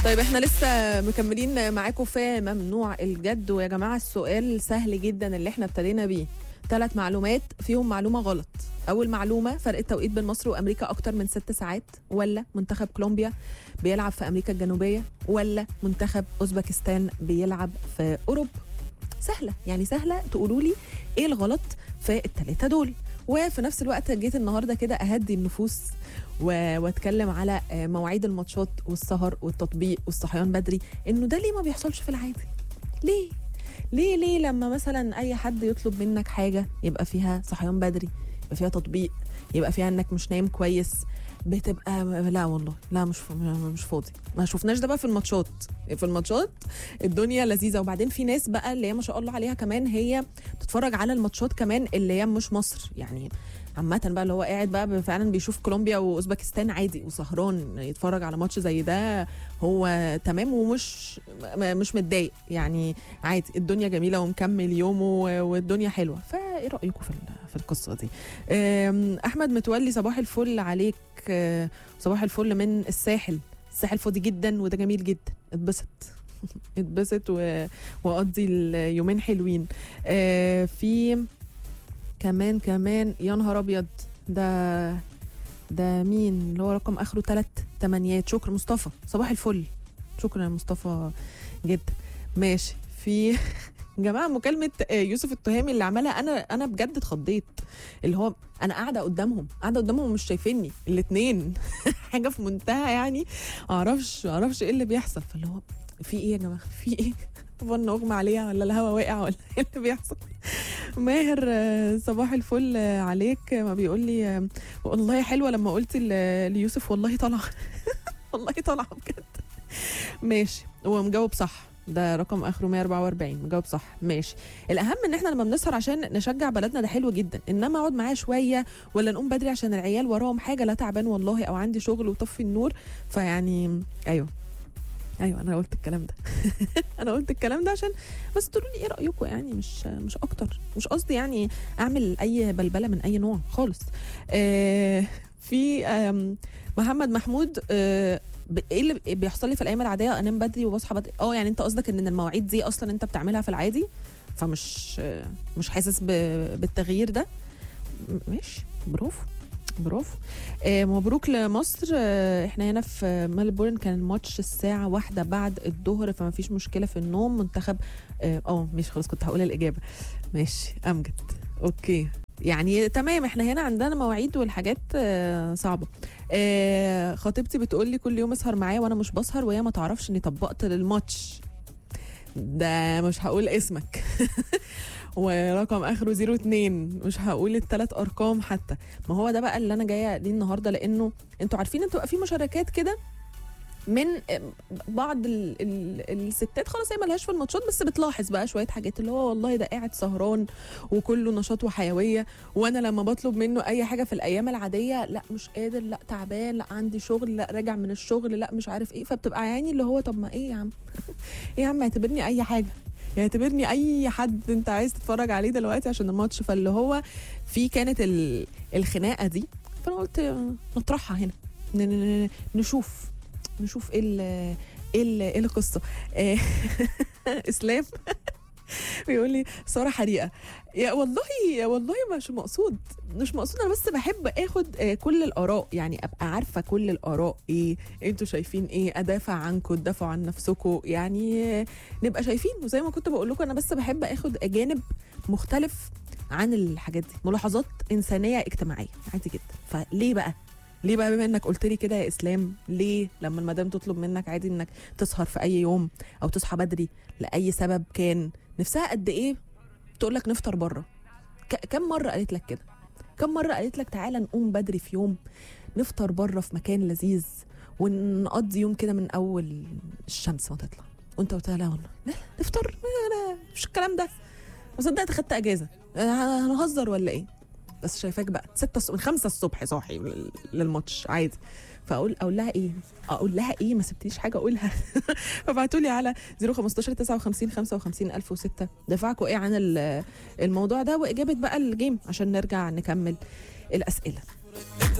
طيب احنا لسه مكملين معاكم في ممنوع الجد ويا جماعه السؤال سهل جدا اللي احنا ابتدينا بيه ثلاث معلومات فيهم معلومه غلط اول معلومه فرق التوقيت بين مصر وامريكا اكتر من ست ساعات ولا منتخب كولومبيا بيلعب في امريكا الجنوبيه ولا منتخب اوزبكستان بيلعب في اوروبا سهله يعني سهله تقولوا لي ايه الغلط في الثلاثه دول وفي نفس الوقت جيت النهارده كده اهدي النفوس و- واتكلم على آه، مواعيد الماتشات والسهر والتطبيق والصحيان بدري انه ده ليه ما بيحصلش في العادي ليه ليه ليه لما مثلا اي حد يطلب منك حاجه يبقى فيها صحيان بدري يبقى فيها تطبيق يبقى فيها انك مش نايم كويس بتبقى لا والله لا مش ف- مش فاضي ما شفناش ده بقى في الماتشات في الماتشات الدنيا لذيذه وبعدين في ناس بقى اللي هي ما شاء الله عليها كمان هي بتتفرج على الماتشات كمان اللي هي مش مصر يعني عامة بقى اللي هو قاعد بقى فعلا بيشوف كولومبيا واوزبكستان عادي وسهران يتفرج على ماتش زي ده هو تمام ومش م- مش متضايق يعني عادي الدنيا جميله ومكمل يومه والدنيا حلوه فايه رايكم في ال- في القصه دي أم، احمد متولي صباح الفل عليك أه، صباح الفل من الساحل الساحل فاضي جدا وده جميل جدا اتبسط اتبسط و- واقضي اليومين حلوين أه، في كمان كمان يا نهار ابيض ده ده مين اللي هو رقم اخره ثلاث تمانيات شكرا مصطفى صباح الفل شكرا يا مصطفى جدا ماشي في جماعه مكالمه آه، يوسف التهامي اللي عملها انا انا بجد اتخضيت اللي هو انا قاعده قدامهم قاعده قدامهم ومش شايفيني الاثنين حاجه في منتهى يعني معرفش معرفش ايه اللي بيحصل فاللي هو في ايه يا جماعه في ايه فن اغمى عليها ولا الهوا واقع ولا ايه اللي بيحصل ماهر آه، صباح الفل آه، عليك ما بيقول لي آه، والله حلوه لما قلت ل- ليوسف والله طالعه والله طالعه بجد ماشي هو مجاوب صح ده رقم اخره 144 مجاوب صح ماشي الاهم ان احنا لما بنسهر عشان نشجع بلدنا ده حلو جدا انما اقعد معاه شويه ولا نقوم بدري عشان العيال وراهم حاجه لا تعبان والله او عندي شغل وطفي النور فيعني ايوه ايوه انا قلت الكلام ده انا قلت الكلام ده عشان بس تقولوا لي ايه رايكم يعني مش مش اكتر مش قصدي يعني اعمل اي بلبله من اي نوع خالص آه في آم، محمد محمود آه ب- ايه اللي بيحصل لي في الايام العاديه انام بدري وبصحى بدري اه يعني انت قصدك ان المواعيد دي اصلا انت بتعملها في العادي فمش آه، مش حاسس ب- بالتغيير ده م- ماشي برافو برافو آه مبروك لمصر آه احنا هنا في ملبورن كان الماتش الساعة واحدة بعد الظهر فما فيش مشكلة في النوم منتخب اه آه، ماشي خلاص كنت هقول الإجابة ماشي أمجد أوكي يعني تمام احنا هنا عندنا مواعيد والحاجات آه صعبة آه خطيبتي بتقول لي كل يوم اسهر معايا وانا مش بسهر وهي ما تعرفش اني طبقت للماتش ده مش هقول اسمك ورقم اخره 02 مش هقول الثلاث ارقام حتى ما هو ده بقى اللي انا جايه ليه النهارده لانه انتوا عارفين انتوا بقى في مشاركات كده من بعض ال ال الستات خلاص هي ملهاش في الماتشات بس بتلاحظ بقى شويه حاجات اللي هو والله ده قاعد سهران وكله نشاط وحيويه وانا لما بطلب منه اي حاجه في الايام العاديه لا مش قادر لا تعبان لا عندي شغل لا راجع من الشغل لا مش عارف ايه فبتبقى يعني اللي هو طب ما ايه يا عم ايه يا عم اعتبرني اي حاجه يعتبرني اي حد انت عايز تتفرج عليه دلوقتي عشان الماتش فاللي هو في كانت ال- الخناقه دي فانا قلت نطرحها هنا ن- ن- ن- نشوف نشوف ايه ال- ايه ال- ايه القصه آه، اسلام بيقول لي ساره حريقه يا والله يا والله مش مقصود مش مقصود انا بس بحب اخد آه، كل الاراء يعني ابقى عارفه كل الاراء ايه انتوا شايفين ايه ادافع عنكم تدافعوا عن نفسكم يعني آه، نبقى شايفين وزي ما كنت بقول لكم انا بس بحب اخد جانب مختلف عن الحاجات دي ملاحظات انسانيه اجتماعيه عادي جدا فليه بقى ليه بقى بما انك قلت لي كده يا اسلام ليه لما المدام تطلب منك عادي انك تسهر في اي يوم او تصحى بدري لاي سبب كان نفسها قد ايه تقول لك نفطر بره ك- كم مره قالت لك كده كم مره قالت لك تعالى نقوم بدري في يوم نفطر بره في مكان لذيذ ونقضي يوم كده من اول الشمس ما تطلع وانت قلت لها لا والله لا نفطر لا لا مش الكلام ده وصدقت خدت اجازه أنا هنهزر ولا ايه بس شايفاك بقى 6 الصبح من 5 الصبح صاحي لل- للماتش عادي فاقول اقول لها ايه اقول لها ايه ما سبتليش حاجه اقولها فبعتوا لي على 015 59 55 1006 دفعكم ايه عن ال- الموضوع ده واجابه بقى الجيم عشان نرجع نكمل الاسئله